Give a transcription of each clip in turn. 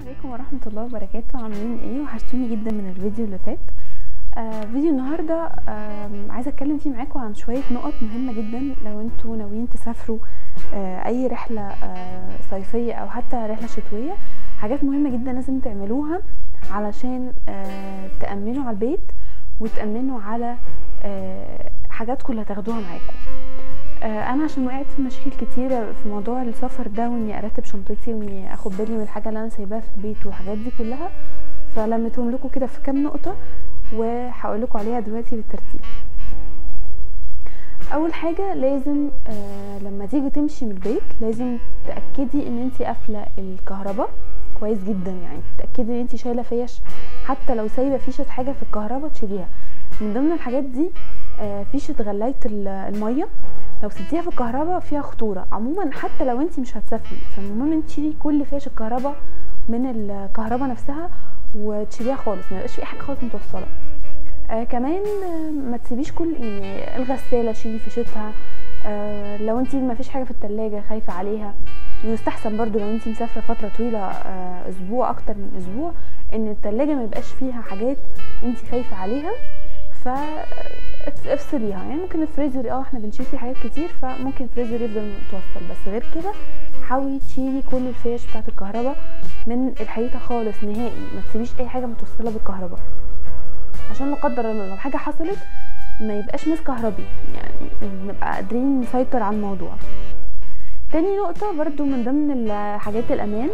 عليكم ورحمة الله وبركاته عاملين ايه وحشتوني جدا من الفيديو اللي فات آه فيديو النهاردة آه عايزة اتكلم فيه معاكم عن شوية نقط مهمة جدا لو انتوا ناويين تسافروا آه اي رحلة آه صيفية او حتى رحلة شتوية حاجات مهمة جدا لازم تعملوها علشان آه تأمنوا على البيت وتأمنوا على آه حاجاتكم اللي هتاخدوها معاكم آه، انا عشان وقعت في مشاكل كتيره في موضوع السفر ده واني ارتب شنطتي واني اخد بالي من الحاجه اللي انا سايباها في البيت والحاجات دي كلها فلميتهم لكم كده في كام نقطه وهقول لكم عليها دلوقتي بالترتيب اول حاجه لازم آه لما تيجي تمشي من البيت لازم تاكدي ان انت قافله الكهرباء كويس جدا يعني تاكدي ان انت شايله فيش حتى لو سايبه فيشه حاجه في الكهرباء تشيليها من ضمن الحاجات دي آه فيشه غلايه الميه لو سبتيها في الكهرباء فيها خطوره عموما حتى لو انت مش هتسافري فالمهم انت تشيلي كل فيش الكهرباء من الكهرباء نفسها وتشيليها خالص ما يبقاش في اي حاجه خالص متوصله آه كمان آه ما تسيبيش كل يعني الغساله شيلي فيشتها آه لو انت ما فيش حاجه في التلاجة خايفه عليها يستحسن برضو لو انت مسافره فتره طويله آه اسبوع اكتر من اسبوع ان التلاجة ما يبقاش فيها حاجات انت خايفه عليها ف افصليها يعني ممكن الفريزر اه احنا بنشيل فيه حاجات كتير فممكن الفريزر يفضل متوصل بس غير كده حاولي تشيلي كل الفيش بتاعه الكهرباء من الحيطه خالص نهائي ما تسيبيش اي حاجه متوصله بالكهرباء عشان لا قدر الله لو حاجه حصلت ما يبقاش مس كهربي يعني نبقى قادرين نسيطر على الموضوع تاني نقطه برضو من ضمن حاجات الامان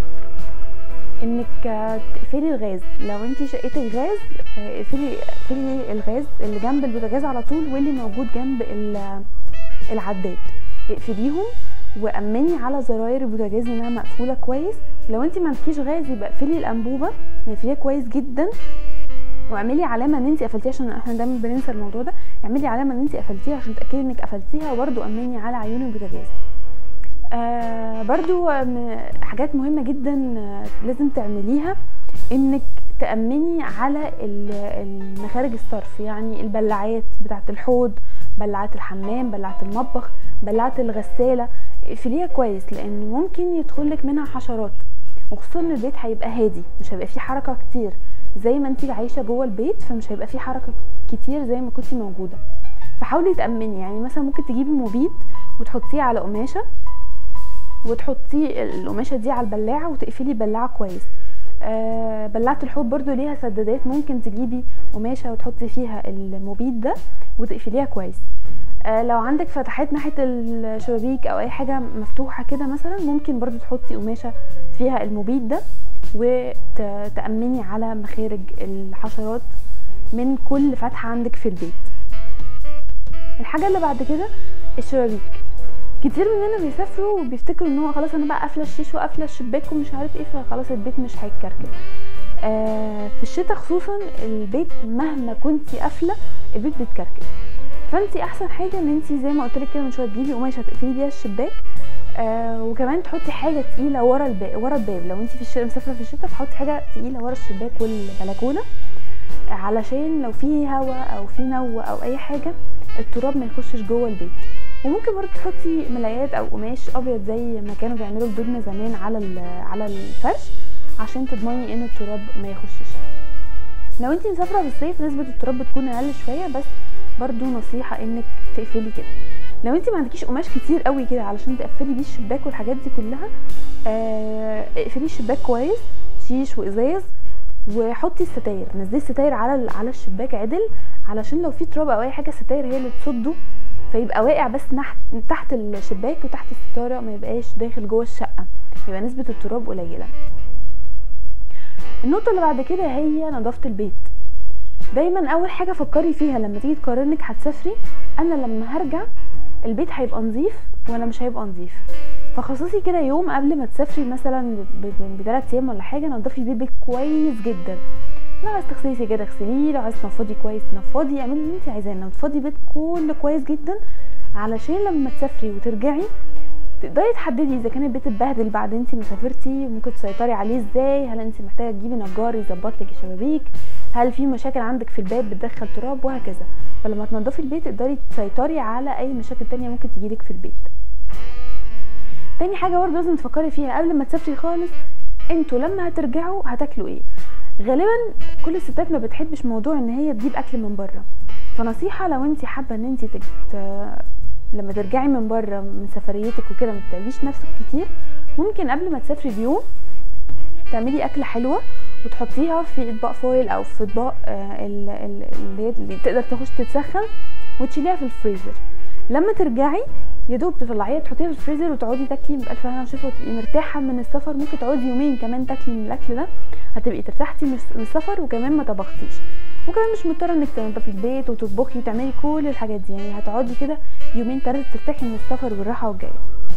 انك تقفلي الغاز لو انت شقتك غاز اقفلي اقفلي الغاز اللي جنب البوتاجاز على طول واللي موجود جنب العداد اقفليهم وامني على زراير البوتاجاز انها مقفوله كويس لو انت ما عندكيش غاز يبقى اقفلي الانبوبه اقفليها كويس جدا واعملي علامه ان انت قفلتيها عشان احنا دايما بننسى الموضوع ده اعملي علامه ان انت قفلتيها عشان تاكدي انك قفلتيها وبرده امني على عيون البوتاجاز آه برضو حاجات مهمة جدا لازم تعمليها انك تأمني على المخارج الصرف يعني البلاعات بتاعة الحوض بلاعات الحمام بلاعات المطبخ بلاعات الغسالة اقفليها كويس لان ممكن يدخلك منها حشرات وخصوصا ان البيت هيبقى هادي مش هيبقى فيه حركة كتير زي ما انتي عايشة جوه البيت فمش هيبقى فيه حركة كتير زي ما كنتي موجودة فحاولي تأمني يعني مثلا ممكن تجيبي مبيد وتحطيه على قماشة وتحطي القماشه دي على البلاعه وتقفلي بلاعه كويس آه بلاعه الحوض برضو ليها سدادات ممكن تجيبي قماشه وتحطي فيها المبيد ده وتقفليها كويس آه لو عندك فتحات ناحيه الشبابيك او اي حاجه مفتوحه كده مثلا ممكن برضو تحطي قماشه فيها المبيد ده وتأمني على مخارج الحشرات من كل فتحه عندك في البيت الحاجه اللي بعد كده الشبابيك كتير مننا بيسافروا وبيفتكروا ان هو خلاص انا بقى قافله الشيش وقافله الشباك ومش عارف ايه فخلاص البيت مش هيتكركب آه في الشتاء خصوصا البيت مهما كنتي قافله البيت بيتكركب فانت احسن حاجه ان انت زي ما قلت لك كده من شويه تجيبي قماشه تقفلي بيها الشباك آه وكمان تحطي حاجه تقيله ورا الباب ورا الباب لو انت في الشتاء مسافره في الشتاء تحطي حاجه تقيله ورا الشباك والبلكونه علشان لو في هواء او في نو او اي حاجه التراب ما يخشش جوه البيت وممكن برضه تحطي ملايات او قماش ابيض زي ما كانوا بيعملوا جدودنا زمان على على الفرش عشان تضمني ان التراب ما يخشش لو انت مسافره في الصيف نسبه التراب بتكون اقل شويه بس برضو نصيحه انك تقفلي كده لو انت ما عندكيش قماش كتير قوي كده علشان تقفلي بيه الشباك والحاجات دي كلها آه اقفلي الشباك كويس شيش وازاز وحطي الستاير نزلي الستاير على على الشباك عدل علشان لو في تراب او اي حاجه الستاير هي اللي تصده فيبقى واقع بس نحت تحت الشباك وتحت الستاره ما يبقاش داخل جوه الشقه يبقى نسبه التراب قليله النقطه اللي بعد كده هي نظافه البيت دايما اول حاجه فكري فيها لما تيجي تقرري انك هتسافري انا لما هرجع البيت هيبقى نظيف ولا مش هيبقى نظيف فخصصي كده يوم قبل ما تسافري مثلا بثلاث ايام ولا حاجه نضفي البيت كويس جدا لو عايز تغسلي سجاده اغسليه لو عايز تنفضي كويس تنفضي اعملي اللي انت عايزاه نفضي البيت كله كويس جدا علشان لما تسافري وترجعي تقدري تحددي اذا كان البيت اتبهدل بعد انت ما سافرتي ممكن تسيطري عليه ازاي هل انت محتاجه تجيبي نجار يظبط لك الشبابيك هل في مشاكل عندك في الباب بتدخل تراب وهكذا فلما تنضفي البيت تقدري تسيطري على اي مشاكل تانية ممكن تجيلك في البيت تاني حاجه برضه لازم تفكري فيها قبل ما تسافري خالص انتوا لما هترجعوا هتاكلوا ايه غالبا كل الستات ما بتحبش موضوع ان هي تجيب اكل من بره فنصيحه لو انت حابه ان انت تجت... لما ترجعي من بره من سفريتك وكده ما تتعبيش نفسك كتير ممكن قبل ما تسافري بيوم تعملي اكله حلوه وتحطيها في اطباق فويل او في اطباق آه، اللي, اللي تقدر تخش تتسخن وتشيليها في الفريزر لما ترجعي يا دوب تطلعيها تحطيها في الفريزر وتقعدي تاكلي بالف هنا وشفا وتبقي مرتاحه من السفر ممكن تقعدي يومين كمان تاكلي من الاكل ده هتبقي ارتحتي من السفر وكمان ما طبختيش وكمان مش مضطره انك تنضفي البيت وتطبخي وتعملي كل الحاجات دي يعني هتقعدي كده يومين ثلاثه ترتاحي من السفر والراحه والجايه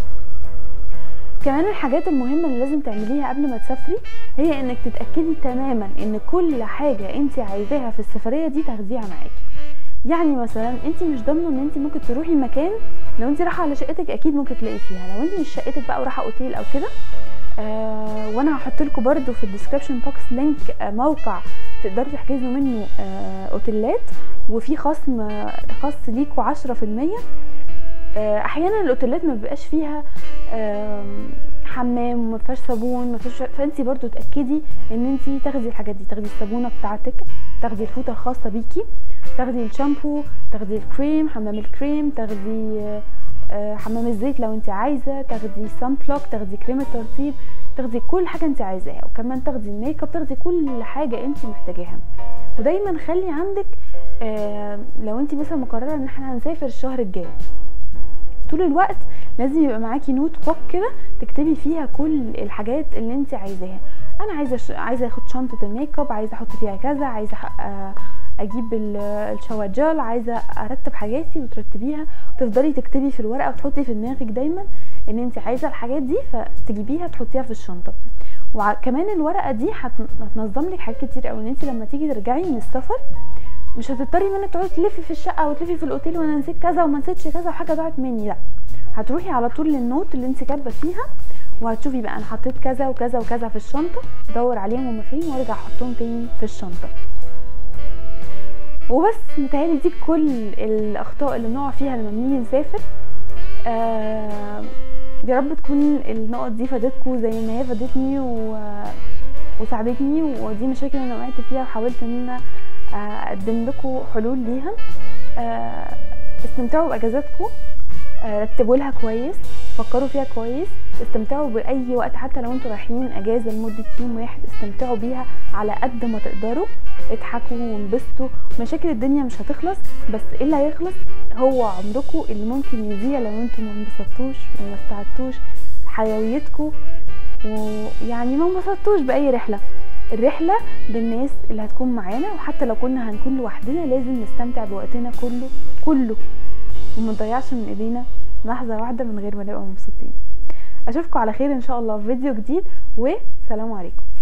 كمان الحاجات المهمة اللي لازم تعمليها قبل ما تسافري هي انك تتأكدي تماما ان كل حاجة انت عايزاها في السفرية دي تاخديها معاكي يعني مثلا انت مش ضامنه ان انت ممكن تروحي مكان لو انت رايحه على شقتك اكيد ممكن تلاقي فيها لو انت مش شقتك بقى ورايحه اوتيل او كده آه وانا هحط لكم برده في الديسكربشن بوكس لينك آه موقع تقدروا تحجزوا منه آه اوتيلات وفي خصم خاص ليكوا عشرة في المية آه احيانا الاوتيلات ما بيبقاش فيها آه حمام وما فيهاش صابون ما فيهاش فانت برضو تاكدي ان انت تاخدي الحاجات دي تاخدي الصابونه بتاعتك تاخدي الفوطه الخاصه بيكي تاخدي الشامبو تاخدي الكريم حمام الكريم تاخدي آه، حمام الزيت لو انت عايزه تاخدي سان بلوك تاخدي كريم الترطيب تاخدي كل حاجه انت عايزاها وكمان تاخدي الميك اب تاخدي كل حاجه انت محتاجاها ودايما خلي عندك آه، لو انت مثلا مقرره ان احنا هنسافر الشهر الجاي طول الوقت لازم يبقى معاكي نوت بوك كده تكتبي فيها كل الحاجات اللي انت عايزاها انا عايزه ش... عايزه اخد شنطه الميك اب عايزه احط فيها كذا عايزه آه، اجيب الشاور جل عايزه ارتب حاجاتي وترتبيها وتفضلي تكتبي في الورقه وتحطي في دماغك دايما ان انت عايزه الحاجات دي فتجيبيها تحطيها في الشنطه وكمان الورقه دي هتنظم لك حاجات كتير قوي ان انت لما تيجي ترجعي من السفر مش هتضطري ان انك تقعدي تلفي في الشقه وتلفي في الاوتيل وانا نسيت كذا وما نسيتش كذا وحاجه ضاعت مني لا هتروحي على طول للنوت اللي انت كاتبه فيها وهتشوفي بقى انا حطيت كذا وكذا وكذا في الشنطه ادور عليهم هما فين وارجع احطهم تاني في الشنطه وبس متهيألي دي كل الاخطاء اللي بنقع فيها لما بنيجي نسافر آه يا رب تكون النقط دي فادتكم زي ما هي فادتني و... وساعدتني ودي مشاكل انا وقعت فيها وحاولت ان انا اقدم لكم حلول ليها آه استمتعوا باجازاتكم آه رتبوا لها كويس فكروا فيها كويس استمتعوا باي وقت حتى لو انتوا رايحين اجازه لمده يوم واحد استمتعوا بيها على قد ما تقدروا اضحكوا وانبسطوا مشاكل الدنيا مش هتخلص بس ايه اللي هيخلص هو عمركم اللي ممكن يضيع لو انتوا ما انبسطتوش وما استعدتوش حيويتكم ويعني ما انبسطتوش باي رحله الرحله بالناس اللي هتكون معانا وحتى لو كنا هنكون لوحدنا لازم نستمتع بوقتنا كله كله وما نضيعش من ايدينا لحظه واحده من غير ما نبقى مبسوطين اشوفكم على خير ان شاء الله في فيديو جديد وسلام عليكم